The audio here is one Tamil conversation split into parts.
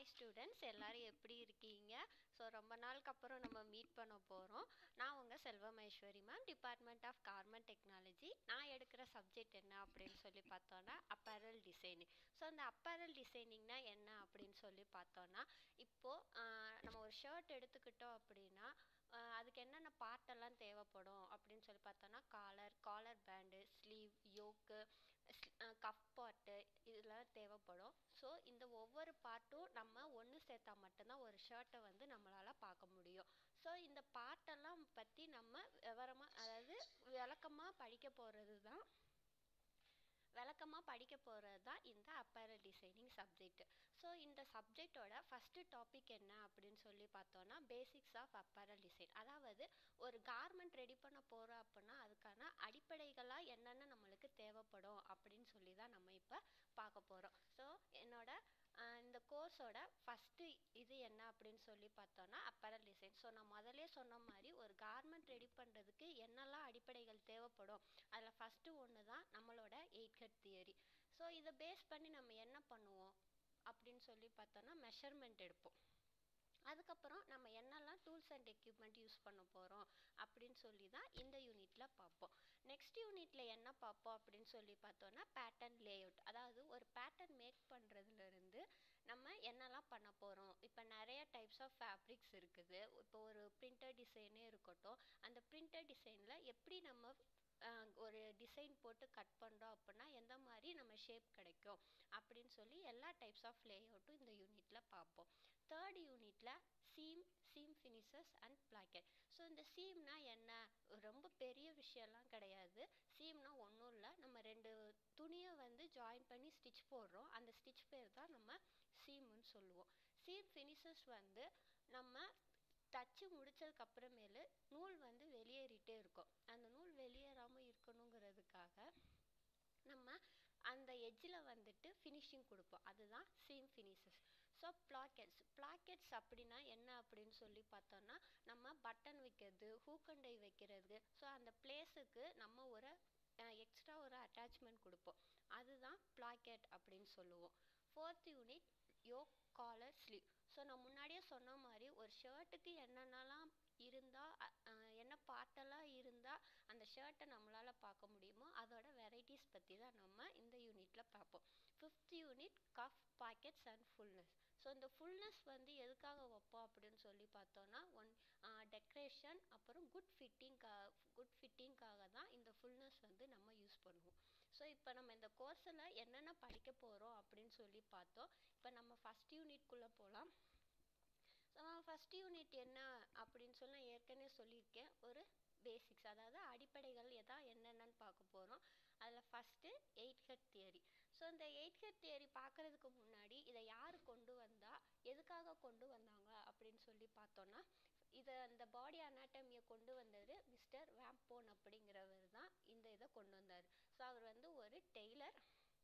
ஹாய் ஸ்டூடெண்ட்ஸ் எல்லாரும் எப்படி இருக்கீங்க ஸோ ரொம்ப நாளுக்கு அப்புறம் நம்ம மீட் பண்ண போகிறோம் நான் உங்கள் Selvameswari ma'am department of garment technology நான் எடுக்கிற சப்ஜெக்ட் என்ன அப்படின்னு சொல்லி பார்த்தோன்னா அப்பரல் டிசைனிங் ஸோ அந்த அப்பரல் டிசைனிங்னா என்ன அப்படின்னு சொல்லி பார்த்தோன்னா இப்போது நம்ம ஒரு ஷர்ட் எடுத்துக்கிட்டோம் அப்படின்னா ஆஹ் அதுக்கு என்னென்ன பார்ட்டெல்லாம் தேவைப்படும் அப்படின்னு சொல்லி பார்த்தோன்னா collar collar band sleeve yoke cuff part இதெல்லாம் தேவைப்படும் ஸோ இந்த ஒவ்வொரு பார்ட்டும் நம்ம ஒன்று சேர்த்தா மட்டும்தான் ஒரு ஷர்ட்டை வந்து நம்மளால் பார்க்க முடியும் ஸோ இந்த பார்ட்டெல்லாம் பற்றி நம்ம விவரமாக அதாவது விளக்கமாக படிக்க போகிறது தான் விளக்கமாக படிக்க போகிறது தான் இந்த அப்பரல் டிசைனிங் சப்ஜெக்ட் ஸோ இந்த சப்ஜெக்டோட ஃபஸ்ட்டு டாபிக் என்ன அப்படின்னு சொல்லி பார்த்தோன்னா பேசிக்ஸ் ஆஃப் அப்பரல் டிசைன் அதாவது ஒரு கார்மெண்ட் ரெடி பண்ண போகிறோம் அப்படின்னா அதுக்கான அடிப்படைகளாக என்னென்ன நம்மளுக்கு தேவைப்படும் அப்படின்னு சொல்லி தான் நம்ம இப்போ பார்க்க போகிறோம் ஸோ என்னோட ஆஹ் இந்த கோர்ஸோட ஃபஸ்ட்டு இது என்ன அப்படின்னு சொல்லி பார்த்தோன்னா அப்பரல் டிசைன் ஸோ நான் முதல்லே சொன்ன மாதிரி ஒரு கார்மெண்ட் ரெடி பண்ணுறதுக்கு என்னெல்லாம் அடிப்படைகள் தேவைப்படும் அதில் ஃபஸ்ட்டு ஒன்று தான் நம்மளோட எயிட் கட் தியரி ஸோ இதை பேஸ் பண்ணி நம்ம என்ன பண்ணுவோம் அப்படின்னு சொல்லி பார்த்தோன்னா மெஷர்மெண்ட் எடுப்போம் அதுக்கப்புறம் நம்ம என்னெல்லாம் டூல்ஸ் அண்ட் எக்யூப்மெண்ட் யூஸ் பண்ண போகிறோம் அப்படின்னு சொல்லி தான் இந்த யூனிட்டில் பார்ப்போம் நெக்ஸ்ட் யூனிட்டில் என்ன பார்ப்போம் அப்படின்னு சொல்லி பார்த்தோன்னா பேட்டர்ன் லேஅவுட் அதாவது ஒரு பேட்டர்ன் மேக் பண்ணுறதுலேருந்து நம்ம என்னெல்லாம் பண்ண போகிறோம் இப்போ நிறைய டைப்ஸ் ஆஃப் ஃபேப்ரிக்ஸ் இருக்குது இப்போ ஒரு பிரிண்டர் டிசைனே இருக்கட்டும் அந்த பிரிண்டர் டிசைனில் எப்படி நம்ம ஆஹ் ஒரு டிசைன் போட்டு கட் பண்ணுறோம் அப்படின்னா எந்த மாதிரி நம்ம ஷேப் கிடைக்கும் அப்படின்னு சொல்லி எல்லா டைப்ஸ் ஆஃப் லேஅவுட்டும் இந்த யூனிட்டில் பார்ப்போம் தேர்ட் யூனிட்டில் seam seam finishes and placket so இந்த சீம்னா என்ன ரொம்ப பெரிய விஷயம்லாம் கிடையாது சீம்னா ஒன்றும் இல்லை நம்ம ரெண்டு துணியை வந்து ஜாயின் பண்ணி ஸ்டிச் போடுறோம் அந்த ஸ்டிச் பேர் தான் நம்ம சீம்னு சொல்லுவோம் சீம் ஃபினிஷஸ் வந்து நம்ம தச்சு முடிச்சதுக்கு அப்புறமேலு நூல் வந்து வெளியேறிட்டே இருக்கும் அந்த நூல் வெளியேறாமல் இருக்கணுங்கிறதுக்காக நம்ம அந்த எட்ஜில் வந்துட்டு ஃபினிஷிங் கொடுப்போம் அதுதான் seam finishes so plackets plackets அப்படின்னா என்ன அப்படின்னு சொல்லி பார்த்தோன்னா நம்ம பட்டன் வைக்கிறது ஹூக்கண்டை வைக்கிறது ஸோ அந்த பிளேஸுக்கு நம்ம ஒரு எக்ஸ்ட்ரா ஒரு அட்டாச்மெண்ட் கொடுப்போம் அதுதான் பிளாக்கெட் அப்படின்னு சொல்லுவோம் fourth unit yoke collar sleeve so நான் முன்னாடியே சொன்ன மாதிரி ஒரு ஷர்ட்டுக்கு என்னென்னலாம் இருந்தால் என்ன பார்ட்டெல்லாம் இருந்தால் அந்த ஷர்ட்டை நம்மளால் பார்க்க முடியுமோ அதோட வெரைட்டிஸ் பற்றி தான் நம்ம இந்த யூனிட்டில் பார்ப்போம் fifth unit cuff pockets and fullness so இந்த ஃபுல்னஸ் வந்து எதுக்காக வைப்போம் அப்படின்னு சொல்லி பார்த்தோன்னா ஒன் டெக்கரேஷன் அப்புறம் குட் ஃபிட்டிங்காக குட் ஃபிட்டிங்காக தான் இந்த ஃபுல்னஸ் வந்து நம்ம யூஸ் பண்ணுவோம் ஸோ இப்போ நம்ம இந்த கோர்ஸில் என்னென்ன படிக்க போகிறோம் அப்படின்னு சொல்லி பார்த்தோம் இப்போ நம்ம ஃபஸ்ட் யூனிட்குள்ளே போகலாம் ஸோ ஃபஸ்ட் யூனிட் என்ன அப்படின்னு சொல்லி நான் ஏற்கனவே சொல்லியிருக்கேன் ஒரு பேசிக்ஸ் அதாவது அடிப்படைகள் எதா என்னென்னு பார்க்க போகிறோம் அதில் first eight head theory so இந்த எயிட் ஹெட் தியரி பார்க்குறதுக்கு முன்னாடி இதை யார் கொண்டு வந்தா எதுக்காக கொண்டு வந்தாங்க அப்படின்னு சொல்லி பார்த்தோன்னா இதை அந்த பாடி அனாட்டமியை கொண்டு வந்தது மிஸ்டர் வேம்போன் அப்படிங்கிறவர் தான் இந்த இதை கொண்டு வந்தார் ஸோ அவர் வந்து ஒரு டெய்லர்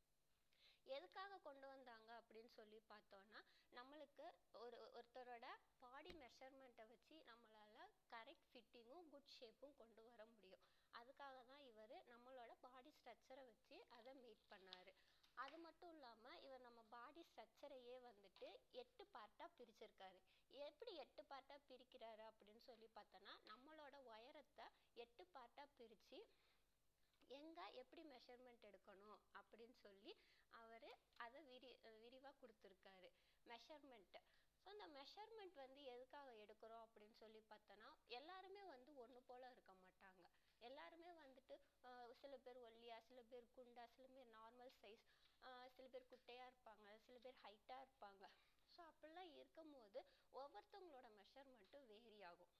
எதுக்காக கொண்டு வந்தாங்க அப்படின்னு சொல்லி பார்த்தோன்னா நம்மளுக்கு ஒரு ஒருத்தரோட பாடி மெஷர்மெண்ட்டை வச்சு நம்மளால் கரெக்ட் ஃபிட்டிங்கும் குட் ஷேப்பும் கொண்டு வர முடியும் அதுக்காக தான் இவர் நம்மளோட பாடி ஸ்ட்ரக்சரை வச்சு அதை மீட் பண்ணார் அது மட்டும் இல்லாமல் இவர் நம்ம பாடி ஸ்ட்ரக்சரையே வந்துட்டு எட்டு பார்ட்டாக பிரிச்சிருக்காரு எப்படி எட்டு பார்ட்டாக பிரிக்கிறாரு அப்படின்னு சொல்லி பார்த்தோன்னா நம்மளோட உயரத்தை எட்டு பார்ட்டாக பிரித்து எங்கே எப்படி மெஷர்மெண்ட் எடுக்கணும் அப்படின்னு சொல்லி அவர் அதை விரி விரிவாக கொடுத்துருக்காரு மெஷர்மெண்ட்டு ஸோ இந்த மெஷர்மெண்ட் வந்து எதுக்காக எடுக்கிறோம் அப்படின்னு சொல்லி பார்த்தோன்னா எல்லாருமே வந்து ஒன்று போல் இருக்க மாட்டாங்க எல்லாருமே வந்துட்டு சில பேர் ஒல்லியா சில பேர் குண்டா சில பேர் நார்மல் சைஸ் சில பேர் குட்டையாக இருப்பாங்க சில பேர் ஹைட்டாக இருப்பாங்க ஸோ அப்படிலாம் இருக்கும் போது ஒவ்வொருத்தவங்களோட மெஷர்மெண்ட்டும் வேரி ஆகும்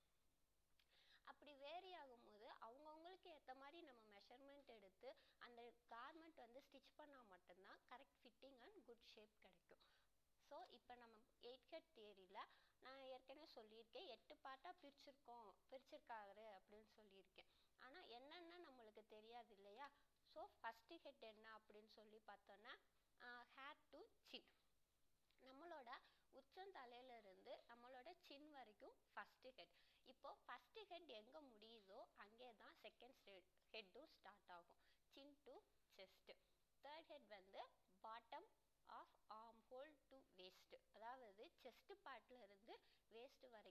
அப்படி வேரி ஆகும்போது அவங்கவுங்களுக்கு ஏற்ற மாதிரி நம்ம மெஷர்மெண்ட் எடுத்து அந்த கார்மெண்ட் வந்து ஸ்டிச் பண்ணால் மட்டும்தான் correct fitting and good shape கிடைக்கும் ஸோ இப்போ நம்ம எயிட் கட் தியரியில் நான் ஏற்கனவே சொல்லியிருக்கேன் எட்டு பார்ட்டாக பிரிச்சிருக்கோம் பிரிச்சிருக்காரு அப்படின்னு சொல்லியிருக்கேன் ஆனால் என்னென்ன நம்மளுக்கு தெரியாது இல்லையா ஸோ ஃபஸ்ட்டு ஹெட் என்ன அப்படின்னு சொல்லி பார்த்தோன்னா ஹேர் டு சின் நம்மளோட உச்சந்தலையிலிருந்து நம்மளோட சின் வரைக்கும் ஃபஸ்ட்டு ஹெட் இப்போ ஃபஸ்ட்டு ஹெட் எங்கே முடியுதோ அங்கே தான் செகண்ட் ஹெட்டும் ஸ்டார்ட் ஆகும் chin to chest third head வந்து bottom of armhole to waist அதாவது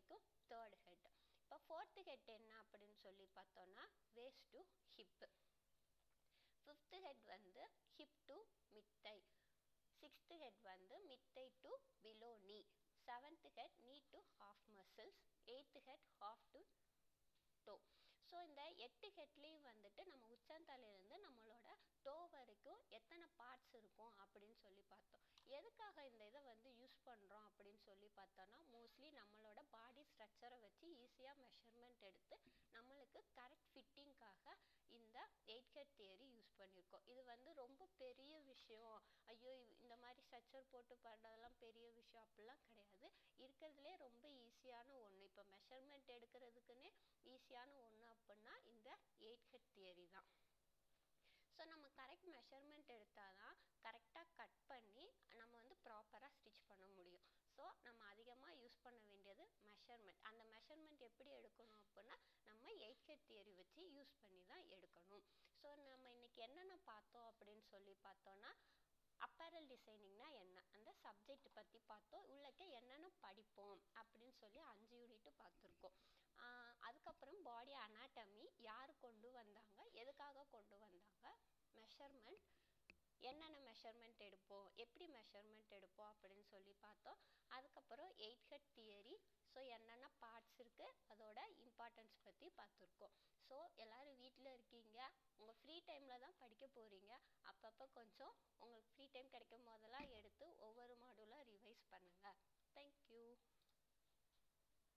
வரைக்கும் தேர்ட் ஹெட் இப்போ ஃபோர்த்து ஹெட் என்ன அப்படின்னு சொல்லி பார்த்தோன்னா waist to hip fifth head வந்து hip to mid thigh sixth head வந்து mid thigh to below knee seventh head knee to half muscles eighth head half to toe so இந்த எட்டு ஹெட்லேயும் வந்துட்டு நம்ம உச்சந்தலையிலேருந்து நம்மளோட டோ வரைக்கும் எத்தனை பார்ட்ஸ் இருக்கும் அப்படின்னு சொல்லி பார்த்தோம் எதுக்காக இந்த இதை வந்து யூஸ் பண்ணுறோம் அப்படின்னு சொல்லி பார்த்தோன்னா மோஸ்ட்லி நம்மளோட பாடி ஸ்ட்ரக்சரை வச்சு ஈஸியாக மெஷர்மெண்ட் எடுத்து நம்மளுக்கு கரெக்ட் ஃபிட்டிங்காக இந்த எயிட் ஹெட் தியரி யூஸ் பண்ணியிருக்கோம் இது வந்து ரொம்ப பெரிய விஷயம் ஐயோ இந்த மாதிரி ஸ்ட்ரக்சர் போட்டு பண்ணுறதெல்லாம் பெரிய விஷயம் அப்படிலாம் கிடையாது இருக்கிறதுலே ரொம்ப ஈஸியான ஒன்று இப்போ மெஷர்மெண்ட் எடுக்கிறதுக்குன்னே ஈஸியான ஒன்று அப்படின்னா இந்த எயிட் ஹெட் தியரி தான் ஸோ நம்ம கரெக்ட் மெஷர்மெண்ட் எடுத்தால் தான் கரெக்டாக கட் பண்ணி நம்ம வந்து ப்ராப்பராக ஸ்டிச் பண்ண முடியும் ஸோ நம்ம அதிகமாக யூஸ் பண்ண வேண்டியது மெஷர்மெண்ட் அந்த மெஷர்மெண்ட் எப்படி எடுக்கணும் அப்படின்னா நம்ம எயிட் ஹெட் தியரி வச்சு யூஸ் பண்ணி தான் எடுக்கணும் ஸோ நம்ம இன்னைக்கு என்னென்ன பார்த்தோம் அப்படின்னு சொல்லி பார்த்தோன்னா அப்பேரல் டிசைனிங்னா என்ன அந்த சப்ஜெக்ட் பற்றி பார்த்தோம் உள்ளக்க என்னென்ன படிப்போம் அப்படின்னு சொல்லி அஞ்சு யூனிட் பார்த்துருக்கோம் அதுக்கப்புறம் பாடி அனாட்டமி யார் கொண்டு வந்தாங்க எதுக்காக கொண்டு வந்தாங்க மெஷர்மெண்ட் என்னென்ன மெஷர்மெண்ட் எடுப்போம் எப்படி மெஷர்மெண்ட் எடுப்போம் அப்படின்னு சொல்லி பார்த்தோம் அதுக்கப்புறம் எயிட் ஹெட் தியரி ஸோ என்னென்ன பார்ட்ஸ் இருக்குது அதோட இம்பார்ட்டன்ஸ் பற்றி பார்த்துருக்கோம் ஸோ எல்லோரும் வீட்டில் இருக்கீங்க உங்கள் ஃப்ரீ டைமில் தான் படிக்க போகிறீங்க அப்பப்போ கொஞ்சம் உங்களுக்கு ஃப்ரீ டைம் கிடைக்கும் போதெல்லாம் எடுத்து ஒவ்வொரு மாடலாக ரிவைஸ் பண்ணுங்கள்